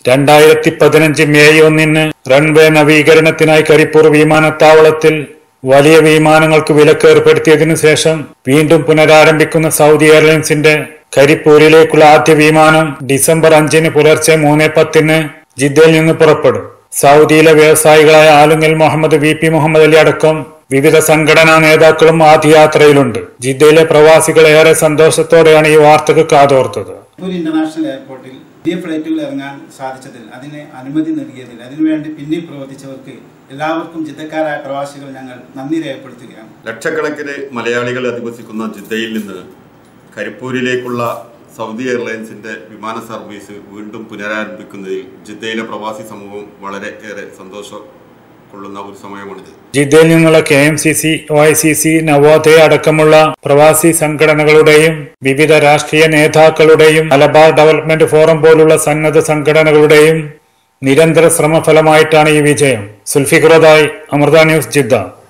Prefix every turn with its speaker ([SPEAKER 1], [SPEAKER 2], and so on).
[SPEAKER 1] രണ്ടായിരത്തി പതിനഞ്ച് മെയ് ഒന്നിന് റൺവേ നവീകരണത്തിനായി കരിപ്പൂർ വിമാനത്താവളത്തിൽ വലിയ വിമാനങ്ങൾക്ക് വിലക്ക് ഏർപ്പെടുത്തിയതിനു ശേഷം വീണ്ടും പുനരാരംഭിക്കുന്ന സൗദി എയർലൈൻസിന്റെ കരിപ്പൂരിലേക്കുള്ള ആദ്യ വിമാനം ഡിസംബർ അഞ്ചിന് പുലർച്ചെ മൂന്ന് പത്തിന് ജിദ്ദയിൽ നിന്ന് പുറപ്പെടും സൗദിയിലെ വ്യവസായികളായ ആലുങ്ങൽ മുഹമ്മദ് വി പി മുഹമ്മദ് അലി അടക്കം വിവിധ സംഘടനാ നേതാക്കളും ആദ്യ യാത്രയിലുണ്ട് ജിദ്ദയിലെ പ്രവാസികൾ ഏറെ സന്തോഷത്തോടെയാണ് ഈ വാർത്തക്ക് കാതോർത്തത്
[SPEAKER 2] കരിപ്പൂർ ഇന്റർനാഷണൽ എയർപോർട്ടിൽ പുതിയ ഫ്ലൈറ്റുകൾ ഇറങ്ങാൻ സാധിച്ചതിൽ അതിന് അനുമതി നൽകിയതിൽ അതിനുവേണ്ടി പിന്നിൽ പ്രവർത്തിച്ചവർക്ക് എല്ലാവർക്കും ജിദ്ദക്കാരായ പ്രവാസികൾ ഞങ്ങൾ നന്ദി രേഖപ്പെടുത്തുകയാണ്
[SPEAKER 3] ലക്ഷക്കണക്കിന് മലയാളികൾ അധിവസിക്കുന്ന ജിദ്ദയിൽ നിന്ന് കരിപ്പൂരിലേക്കുള്ള സൗദി എയർലൈൻസിന്റെ വിമാന സർവീസ് വീണ്ടും പുനരാരംഭിക്കുന്നതിൽ ജിദ്ദയിലെ പ്രവാസി സമൂഹം വളരെ ഏറെ സന്തോഷം കൊള്ളുന്ന ഒരു സമയമാണിത്
[SPEAKER 1] ജിദ്ദയിൽ നിന്നുള്ള K M C C O I C C Navodaya അടക്കമുള്ള പ്രവാസി സംഘടനകളുടെയും വിവിധ രാഷ്ട്രീയ നേതാക്കളുടെയും മലബാർ ഡെവലപ്മെന്റ് ഫോറം പോലുള്ള സന്നദ്ധ സംഘടനകളുടെയും നിരന്തര ശ്രമഫലമായിട്ടാണ് ഈ വിജയം സുൽഫിഖുറദായി അമൃത ന്യൂസ് ജിദ്ദ